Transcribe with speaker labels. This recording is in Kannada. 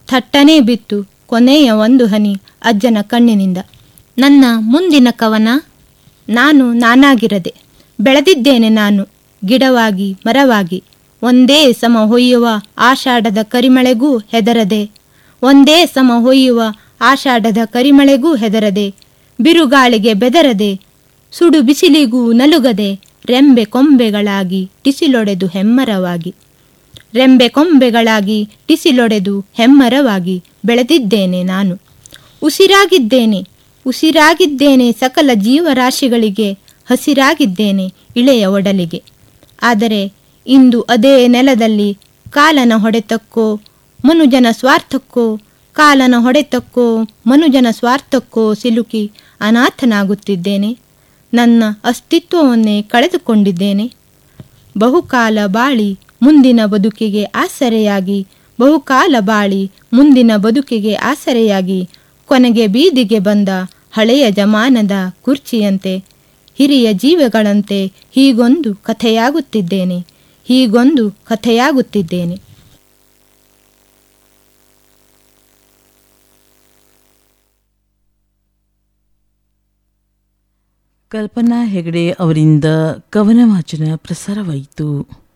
Speaker 1: ಥಟ್ಟನೆ ಬಿತ್ತು ಕೊನೆಯ ಒಂದು ಹನಿ ಅಜ್ಜನ ಕಣ್ಣಿನಿಂದ ನನ್ನ ಮುಂದಿನ ಕವನ ನಾನು ನಾನಾಗಿರದೆ ಬೆಳೆದಿದ್ದೇನೆ ನಾನು ಗಿಡವಾಗಿ ಮರವಾಗಿ ಒಂದೇ ಸಮ ಹೊಯ್ಯುವ ಆಷಾಢದ ಕರಿಮಳೆಗೂ ಹೆದರದೆ ಒಂದೇ ಸಮ ಹೊಯ್ಯುವ ಆಷಾಢದ ಕರಿಮಳೆಗೂ ಹೆದರದೆ ಬಿರುಗಾಳಿಗೆ ಬೆದರದೆ ಸುಡು ಬಿಸಿಲಿಗೂ ನಲುಗದೆ ರೆಂಬೆ ಕೊಂಬೆಗಳಾಗಿ ಟಿಸಿಲೊಡೆದು ಹೆಮ್ಮರವಾಗಿ ರೆಂಬೆ ಕೊಂಬೆಗಳಾಗಿ ಟಿಸಿಲೊಡೆದು ಹೆಮ್ಮರವಾಗಿ ಬೆಳೆದಿದ್ದೇನೆ ನಾನು ಉಸಿರಾಗಿದ್ದೇನೆ ಉಸಿರಾಗಿದ್ದೇನೆ ಸಕಲ ಜೀವರಾಶಿಗಳಿಗೆ ಹಸಿರಾಗಿದ್ದೇನೆ ಇಳೆಯ ಒಡಲಿಗೆ ಆದರೆ ಇಂದು ಅದೇ ನೆಲದಲ್ಲಿ ಕಾಲನ ಹೊಡೆತಕ್ಕೋ ಮನುಜನ ಸ್ವಾರ್ಥಕ್ಕೋ ಕಾಲನ ಹೊಡೆತಕ್ಕೋ ಮನುಜನ ಸ್ವಾರ್ಥಕ್ಕೋ ಸಿಲುಕಿ ಅನಾಥನಾಗುತ್ತಿದ್ದೇನೆ ನನ್ನ ಅಸ್ತಿತ್ವವನ್ನೇ ಕಳೆದುಕೊಂಡಿದ್ದೇನೆ ಬಹುಕಾಲ ಬಾಳಿ ಮುಂದಿನ ಬದುಕಿಗೆ ಆಸರೆಯಾಗಿ ಬಹುಕಾಲ ಬಾಳಿ ಮುಂದಿನ ಬದುಕಿಗೆ ಆಸರೆಯಾಗಿ ಕೊನೆಗೆ ಬೀದಿಗೆ ಬಂದ ಹಳೆಯ ಜಮಾನದ ಕುರ್ಚಿಯಂತೆ ಹಿರಿಯ ಜೀವಗಳಂತೆ ಹೀಗೊಂದು ಕಥೆಯಾಗುತ್ತಿದ್ದೇನೆ ಹೀಗೊಂದು ಕಥೆಯಾಗುತ್ತಿದ್ದೇನೆ
Speaker 2: ಕಲ್ಪನಾ ಹೆಗಡೆ ಅವರಿಂದ ಕವನ ವಾಚನ ಪ್ರಸಾರವಾಯಿತು